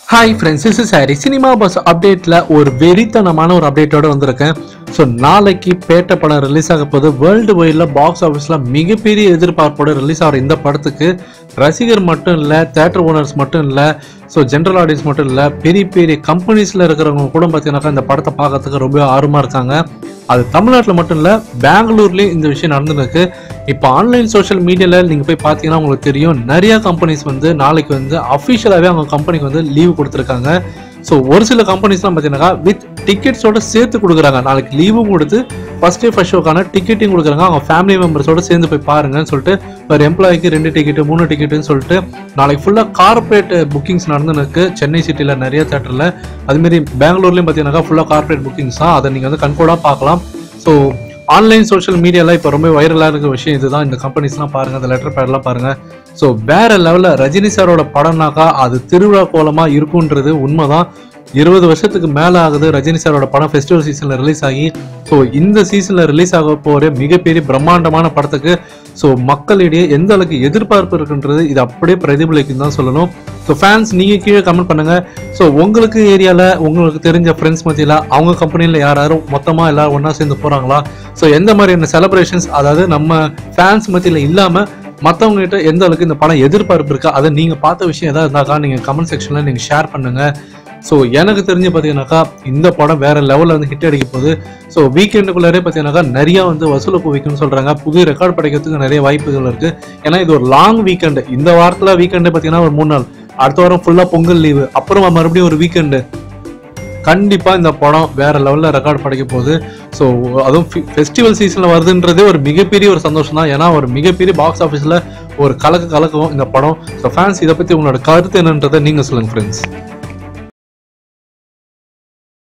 hi friends is sorry cinema buzz அப்டேட்டில் ஒரு வெறித்தனமான ஒரு அப்டேட்டோட வந்திருக்கேன் ஸோ நாளைக்கு பேட்ட படம் ரிலீஸ் ஆக போது வேர்ல்டு வைடில் பாக்ஸ் ஆஃபீஸில் மிகப்பெரிய எதிர்பார்ப்போட ரிலீஸ் ஆகிற இந்த படத்துக்கு ரசிகர் மட்டும் இல்லை தேட்டர் ஓனர்ஸ் மட்டும் இல்லை ஸோ ஜென்ரல் ஆடியன்ஸ் மட்டும் இல்லை பெரிய பெரிய கம்பெனிஸில் இருக்கிறவங்க கூட பார்த்தீங்கன்னாக்கா இந்த படத்தை பார்க்கறதுக்கு ரொம்ப ஆர்வமாக இருக்காங்க அது தமிழ்நாட்டில் மட்டும் இல்லை பெங்களூர்லேயும் இந்த விஷயம் நடந்துருக்கு இப்போ ஆன்லைன் சோஷியல் மீடியாவில் நீங்கள் போய் பார்த்தீங்கன்னா உங்களுக்கு தெரியும் நிறைய கம்பெனிஸ் வந்து நாளைக்கு வந்து அஃபிஷியலாகவே அவங்க கம்பெனிக்கு வந்து லீவு கொடுத்துருக்காங்க ஸோ ஒரு சில கம்பெனிஸ்லாம் பார்த்தீங்கன்னா வித் டிக்கெட்ஸோட சேர்த்து கொடுக்குறாங்க நாளைக்கு லீவும் கொடுத்து ஃபர்ஸ்ட் டே ஃபர்ஸ்ட் ஷோக்கான டிக்கெட்டையும் கொடுக்குறாங்க அவங்க ஃபேமிலி மெம்பர்ஸோட சேர்ந்து போய் பாருங்கன்னு சொல்லிட்டு ஒரு எம்ப்ளாய்க்கு ரெண்டு டிக்கெட்டு மூணு டிக்கெட்டுன்னு சொல்லிட்டு நாளைக்கு ஃபுல்லாக கார்ப்பரேட் புக்கிங்ஸ் நடந்துருக்கு சென்னை சிட்டியில் நிறைய தேட்டரில் அதுமாரி பெங்களூர்லேயும் பார்த்தீங்கன்னாக்கா ஃபுல்லாக கார்ப்பரேட் புக்கிங்ஸ் தான் அதை நீங்கள் வந்து கண்கூடாக பார்க்கலாம் ஸோ ஆன்லைன் சோஷியல் மீடியாவில் இப்போ ரொம்ப வைரலாக இருக்க விஷயம் இதுதான் இந்த கம்பெனிஸ்லாம் பாருங்கள் அந்த லெட்டர் பேட்லாம் பாருங்கள் ஸோ வேற லெவலில் ரஜினி சாரோட படம்னாக்கா அது திருவிழா கோலமாக இருக்குன்றது உண்மைதான் இருபது வருஷத்துக்கு மேலே ஆகுது ரஜினி சாரோட படம் ஃபெஸ்டிவல் சீசனில் ரிலீஸ் ஆகி ஸோ இந்த சீசனில் ரிலீஸ் ஆக போகிற மிகப்பெரிய பிரம்மாண்டமான படத்துக்கு ஸோ மக்களிடையே எந்த அளவுக்கு எதிர்பார்ப்பு இருக்குன்றது இது அப்படியே பிரதிபலிக்கும் தான் சொல்லணும் ஸோ ஃபேன்ஸ் நீங்கள் கீழே கமெண்ட் பண்ணுங்கள் ஸோ உங்களுக்கு ஏரியாவில் உங்களுக்கு தெரிஞ்ச ஃப்ரெண்ட்ஸ் மத்தியில் அவங்க கம்பெனியில் யார் யாரும் மொத்தமாக எல்லாரும் ஒன்றா சேர்ந்து போகிறாங்களா ஸோ எந்த மாதிரியான செலிப்ரேஷன்ஸ் அதாவது நம்ம ஃபேன்ஸ் மத்தியில் இல்லாமல் மற்றவங்க கிட்ட எந்த அளவுக்கு இந்த படம் எதிர்பார்ப்பு இருக்கா அதை நீங்கள் பார்த்த விஷயம் எதாவது இருந்தாக்கா நீங்கள் கமெண்ட் செக்ஷனில் நீங்கள் ஷேர் பண்ணுங்கள் ஸோ எனக்கு தெரிஞ்சு பார்த்தீங்கன்னாக்கா இந்த படம் வேற லெவலில் வந்து ஹிட் அடிக்க போகுது ஸோ வீக்கெண்டுக்குள்ளாரே பார்த்தீங்கன்னாக்கா நிறைய வந்து வசூல் குவிக்கும்னு சொல்கிறாங்க புது ரெக்கார்ட் படைக்கிறதுக்கு நிறைய வாய்ப்புகள் இருக்குது ஏன்னா இது ஒரு லாங் வீக்கெண்டு இந்த வாரத்தில் வீக்கெண்டு பார்த்தீங்கன்னா ஒரு மூணு நாள் அடுத்த வாரம் ஃபுல்லாக பொங்கல் லீவு அப்புறமா மறுபடியும் ஒரு வீக்கெண்டு கண்டிப்பாக இந்த படம் வேற லெவலில் ரெக்கார்ட் படைக்க போகுது ஸோ அதுவும் ஃபெஸ்டிவல் சீசனில் வருதுன்றதே ஒரு மிகப்பெரிய ஒரு சந்தோஷம் தான் ஏன்னா ஒரு மிகப்பெரிய பாக்ஸ் ஆஃபீஸில் ஒரு கலக்கு கலக்கும் இந்த படம் ஸோ ஃபேன்ஸ் இதை பற்றி உங்களோட கருத்து என்னன்றதை நீங்கள் சொல்லுங்கள் ஃப்ரெண்ட்ஸ்